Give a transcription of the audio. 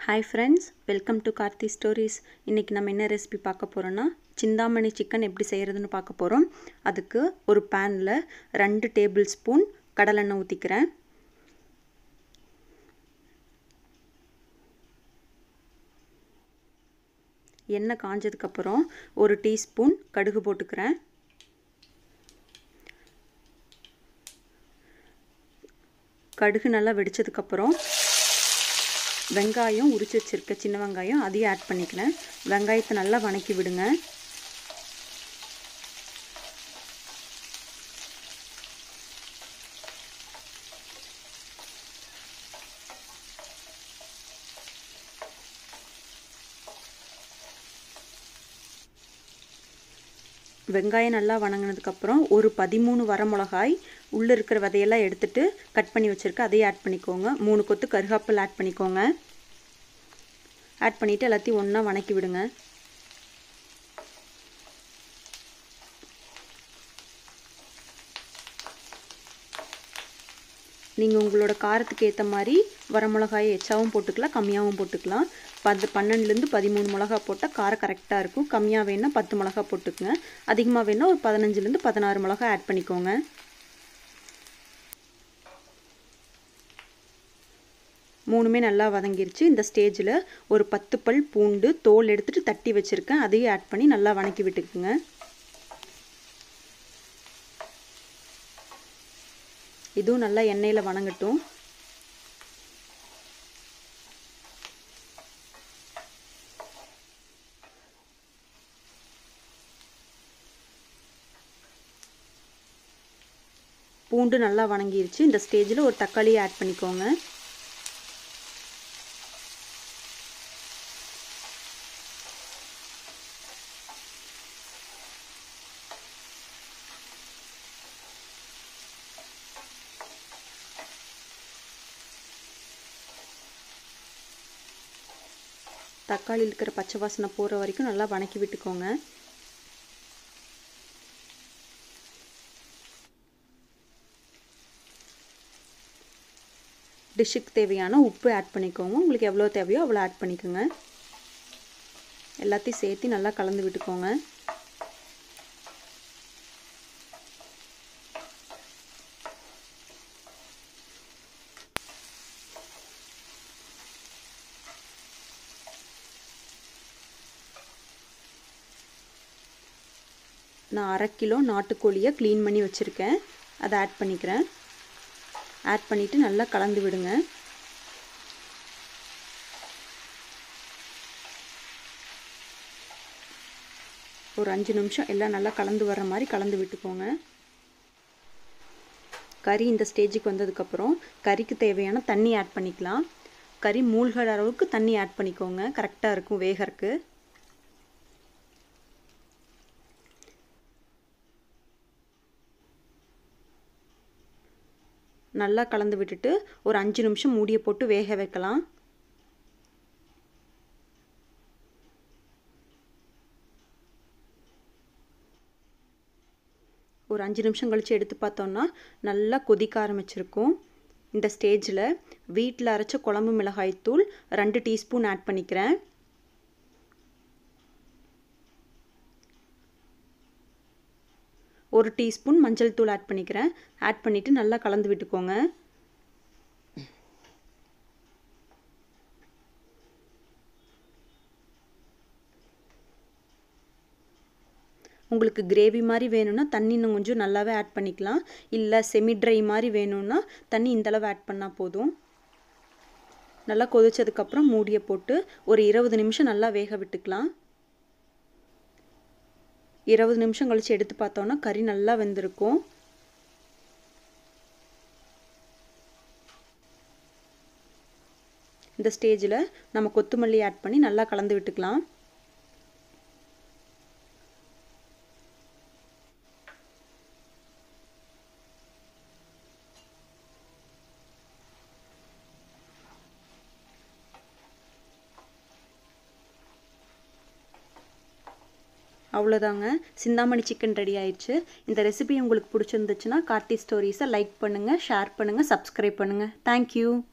hi friends welcome to Karthi stories இன்றைக்கி நம்ம என்ன ரெசிபி பார்க்க போகிறோன்னா சிந்தாமணி சிக்கன் எப்படி செய்கிறதுன்னு பார்க்க போகிறோம் அதுக்கு ஒரு பேனில் ரெண்டு டேபிள் ஸ்பூன் கடலெண்ணெய் ஊற்றிக்கிறேன் எண்ணெய் காஞ்சதுக்கப்புறம் ஒரு டீஸ்பூன் கடுகு போட்டுக்கிறேன் கடுகு நல்லா வெடித்ததுக்கப்புறம் வெங்காயம் உரிச்சு வச்சுருக்க சின்ன வெங்காயம் அதையும் ஆட் பண்ணிக்கிறேன் வெங்காயத்தை நல்லா வணக்கி விடுங்க வெங்காயம் நல்லா வணங்கினதுக்கப்புறம் ஒரு பதிமூணு வரமிளகாய் உள்ளே இருக்கிற விதையெல்லாம் எடுத்துட்டு கட் பண்ணி வச்சுருக்க அதையும் ஆட் பண்ணிக்கோங்க மூணு கொத்து கருகாப்பில் ஆட் பண்ணிக்கோங்க ஆட் பண்ணிவிட்டு எல்லாத்தையும் ஒன்றா வணக்கி விடுங்க நீங்கள் உங்களோட காரத்துக்கு ஏற்ற மாதிரி வரமிளகாயை எச்சாவும் போட்டுக்கலாம் கம்மியாகவும் போட்டுக்கலாம் பத்து பன்னெண்டுலேருந்து பதிமூணு மிளகா போட்டால் காரம் கரெக்டாக இருக்கும் கம்மியாக வேணா பத்து மிளகா போட்டுக்குங்க அதிகமாக வேணால் ஒரு பதினஞ்சுலேருந்து பதினாறு மிளகா ஆட் பண்ணிக்கோங்க மூணுமே நல்லா வதங்கிருச்சு இந்த ஸ்டேஜில் ஒரு பத்து பல் பூண்டு தோல் எடுத்துகிட்டு தட்டி வச்சுருக்கேன் அதையும் ஆட் பண்ணி நல்லா வணக்கி விட்டுக்குங்க இதுவும் நல்லா எண்ணெயில் வணங்கட்டும் பூண்டு நல்லா வணங்கிருச்சு இந்த ஸ்டேஜில் ஒரு தக்காளியை ஆட் பண்ணிக்கோங்க தக்காளி இருக்கிற பச்சை வாசனை போகிற வரைக்கும் நல்லா வணக்கி விட்டுக்கோங்க டிஷ்ஷுக்கு தேவையான உப்பு ஆட் பண்ணிக்கோங்க உங்களுக்கு எவ்வளோ தேவையோ அவ்வளோ ஆட் பண்ணிக்கோங்க எல்லாத்தையும் சேர்த்து நல்லா கலந்து விட்டுக்கோங்க நான் அரை கிலோ நாட்டுக்கோழியை க்ளீன் பண்ணி வச்சுருக்கேன் அதை ஆட் பண்ணிக்கிறேன் ஆட் பண்ணிவிட்டு நல்லா கலந்து விடுங்க ஒரு அஞ்சு நிமிஷம் எல்லாம் நல்லா கலந்து வர்ற மாதிரி கலந்து விட்டுக்கோங்க கறி இந்த ஸ்டேஜுக்கு வந்ததுக்கப்புறம் கறிக்கு தேவையான தண்ணி ஆட் பண்ணிக்கலாம் கறி மூழ்கிற அளவுக்கு தண்ணி ஆட் பண்ணிக்கோங்க கரெக்டாக இருக்கும் வேகறக்கு நல்லா கலந்து விட்டுட்டு ஒரு அஞ்சு நிமிஷம் மூடியை போட்டு வேக வைக்கலாம் ஒரு அஞ்சு நிமிஷம் கழித்து எடுத்து பார்த்தோன்னா நல்லா கொதிக்க ஆரம்பிச்சிருக்கும் இந்த ஸ்டேஜில் வீட்டில் அரைச்ச குழம்பு மிளகாய்த்தூள் ரெண்டு டீஸ்பூன் ஆட் பண்ணிக்கிறேன் ஒரு டீஸ்பூன் மஞ்சள் தூள் ஆட் பண்ணிக்கிறேன் ஆட் பண்ணிவிட்டு நல்லா கலந்து விட்டுக்கோங்க உங்களுக்கு கிரேவி மாதிரி வேணும்னா தண்ணி இன்னும் கொஞ்சம் நல்லாவே ஆட் பண்ணிக்கலாம் இல்லை செமி ட்ரை மாதிரி வேணும்னா தண்ணி இந்தளவு ஆட் பண்ணால் போதும் நல்லா கொதிச்சதுக்கப்புறம் மூடியை போட்டு ஒரு இருபது நிமிஷம் நல்லா வேக விட்டுக்கலாம் இருபது நிமிஷம் கழித்து எடுத்து பார்த்தோன்னா கறி நல்லா வெந்திருக்கும் இந்த ஸ்டேஜில் நம்ம கொத்தமல்லி ஆட் பண்ணி நல்லா கலந்து விட்டுக்கலாம் அவ்வளோதாங்க சிந்தாமணி சிக்கன் ரெடி ஆயிடுச்சு இந்த ரெசிபி உங்களுக்கு பிடிச்சிருந்துச்சுன்னா கார்த்தி ஸ்டோரிஸை லைக் பண்ணுங்கள் ஷேர் பண்ணுங்கள் சப்ஸ்கிரைப் பண்ணுங்கள் தேங்க்யூ